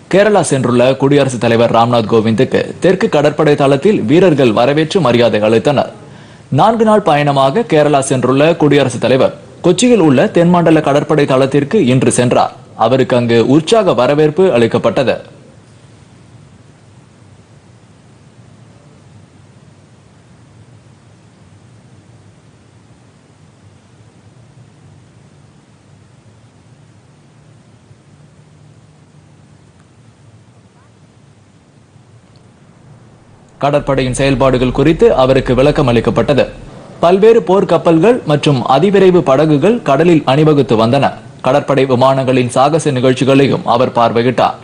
கேரளா சென்றுள்ள குடியரசுத் தலைவர் ராம்நாத் கோவிந்துக்கு தெற்கு கடற்படை தளத்தில் வீரர்கள் வரவேற்று மரியாதை அளித்தனர் நான்கு நாள் பயணமாக கேரளா சென்றுள்ள குடியரசுத் தலைவர் கொச்சியில் உள்ள தென்மண்டல கடற்படை தளத்திற்கு இன்று சென்றார் அவருக்கு அங்கு உற்சாக வரவேற்பு அளிக்கப்பட்டது கடற்படையின் செயல்பாடுகள் குறித்து அவருக்கு விளக்கம் அளிக்கப்பட்டது பல்வேறு போர் கப்பல்கள் மற்றும் அதிவிரைவு படகுகள் கடலில் அணிவகுத்து வந்தன கடற்படை விமானங்களின் சாகச நிகழ்ச்சிகளையும் அவர் பார்வையிட்டார்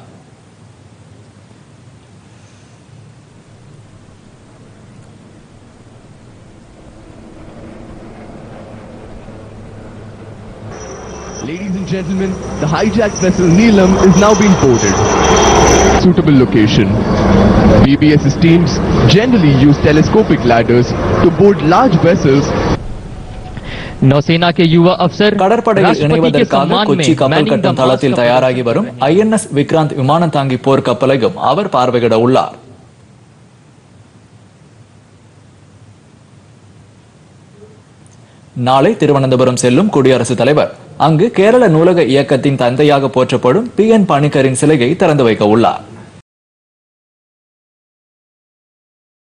Ladies and gentlemen, the hijacked vessel Neelam is now being boarded. Suitable location. BBS's teams generally use telescopic ladders to board large vessels नौसेना के युवा अफसर கடற்படையில் राष्ट्रपति के இணைவதற்காக सम्मान கொச்சி में கப்பல் मैनिंग द கட்டும் मास्ट தளத்தில் का தயாராகி வரும் ஐஎன்எஸ் விக்ராந்த் விமானம் தாங்கி போர் கப்பலையும் அவர் பார்வையிட உள்ளார் நாளை திருவனந்தபுரம் செல்லும் குடியரசுத் தலைவர் அங்கு கேரள நூலக இயக்கத்தின் தந்தையாக போற்றப்படும் பி என் பணிக்கரின் சிலையை திறந்து வைக்க உள்ளார்